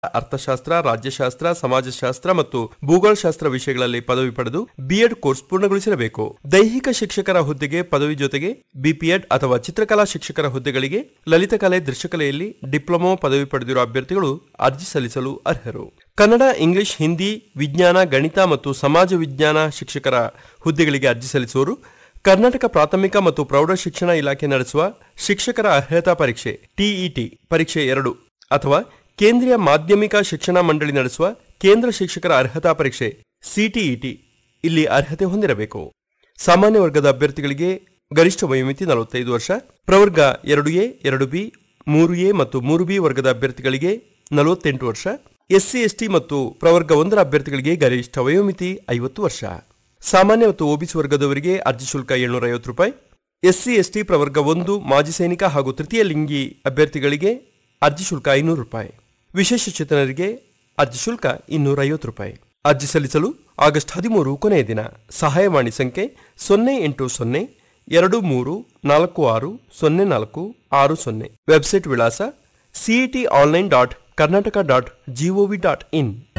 ಅರ್ಥಶಾಸ್ತ್ರ ರಾಜ್ಯಶಾಸ್ತ್ರ ಸಮಾಜಶಾಸ್ತ್ರ ಮತ್ತು ಭೂಗೋಳಶಾಸ್ತ್ರ ವಿಷಯಗಳಲ್ಲಿ ಪದವಿ ಪಡೆದು ಬಿಎಡ್ ಕೋರ್ಸ್ ಪೂರ್ಣಗೊಳಿಸಿರಬೇಕು ದೈಹಿಕ ಶಿಕ್ಷಕರ ಹುದ್ದೆಗೆ ಪದವಿ ಜೊತೆಗೆ ಬಿಪಿಎಡ್ ಅಥವಾ ಚಿತ್ರಕಲಾ ಶಿಕ್ಷಕರ ಹುದ್ದೆಗಳಿಗೆ ಲಲಿತಕಲೆ ದೃಶ್ಯಕಲೆಯಲ್ಲಿ ಡಿಪ್ಲೊಮಾ ಪದವಿ ಪಡೆದಿರುವ ಅಭ್ಯರ್ಥಿಗಳು ಅರ್ಜಿ ಸಲ್ಲಿಸಲು ಅರ್ಹರು ಕನ್ನಡ ಇಂಗ್ಲಿಷ್ ಹಿಂದಿ ವಿಜ್ಞಾನ ಗಣಿತ ಮತ್ತು ಸಮಾಜ ವಿಜ್ಞಾನ ಶಿಕ್ಷಕರ ಹುದ್ದೆಗಳಿಗೆ ಅರ್ಜಿ ಸಲ್ಲಿಸುವವರು ಕರ್ನಾಟಕ ಪ್ರಾಥಮಿಕ ಮತ್ತು ಪ್ರೌಢ ಶಿಕ್ಷಣ ಇಲಾಖೆ ನಡೆಸುವ ಶಿಕ್ಷಕರ ಅರ್ಹತಾ ಪರೀಕ್ಷೆ ಟಿಇಟಿ ಪರೀಕ್ಷೆ ಎರಡು ಅಥವಾ ಕೇಂದ್ರೀಯ ಮಾಧ್ಯಮಿಕ ಶಿಕ್ಷಣ ಮಂಡಳಿ ನಡೆಸುವ ಕೇಂದ್ರ ಶಿಕ್ಷಕರ ಅರ್ಹತಾ ಪರೀಕ್ಷೆ ಸಿಟಿಇಟಿ ಇಲ್ಲಿ ಅರ್ಹತೆ ಹೊಂದಿರಬೇಕು ಸಾಮಾನ್ಯ ವರ್ಗದ ಅಭ್ಯರ್ಥಿಗಳಿಗೆ ಗರಿಷ್ಠ ವಯೋಮಿತಿ ನಲವತ್ತೈದು ವರ್ಷ ಪ್ರವರ್ಗ ಎರಡು ಎ ಎರಡು ಬಿ ಮೂರು ಎ ಮತ್ತು ಮೂರು ಬಿ ವರ್ಗದ ಅಭ್ಯರ್ಥಿಗಳಿಗೆ ನಲವತ್ತೆಂಟು ವರ್ಷ ಎಸ್ಸಿ ಎಸ್ಟಿ ಮತ್ತು ಪ್ರವರ್ಗ ಒಂದರ ಅಭ್ಯರ್ಥಿಗಳಿಗೆ ಗರಿಷ್ಠ ವಯೋಮಿತಿ ಐವತ್ತು ವರ್ಷ ಸಾಮಾನ್ಯ ಮತ್ತು ಒಬಿಸಿ ವರ್ಗದವರಿಗೆ ಅರ್ಜಿ ಶುಲ್ಕ ಏಳ್ನೂರ ಐವತ್ತು ರೂಪಾಯಿ ಎಸ್ಸಿ ಎಸ್ಟಿ ಪ್ರವರ್ಗ ಒಂದು ಮಾಜಿ ಸೈನಿಕ ಹಾಗೂ ತೃತೀಯ ಲಿಂಗಿ ಅಭ್ಯರ್ಥಿಗಳಿಗೆ ಅರ್ಜಿ ಶುಲ್ಕ ಐನೂರು ರೂಪಾಯಿ ವಿಶೇಷ ಚೇತನರಿಗೆ ಅರ್ಜಿ ಶುಲ್ಕ ಇನ್ನೂರ ಐವತ್ತು ರೂಪಾಯಿ ಅರ್ಜಿ ಸಲ್ಲಿಸಲು ಆಗಸ್ಟ್ ಹದಿಮೂರು ಕೊನೆಯ ದಿನ ಸಹಾಯವಾಣಿ ಸಂಖ್ಯೆ ಸೊನ್ನೆ ಎಂಟು ಸೊನ್ನೆ ಎರಡು ಮೂರು ನಾಲ್ಕು ಆರು ಸೊನ್ನೆ ನಾಲ್ಕು ಆರು ಸೊನ್ನೆ ವೆಬ್ಸೈಟ್ ವಿಳಾಸ CET online dot Karnataka dot G O V dot ಇನ್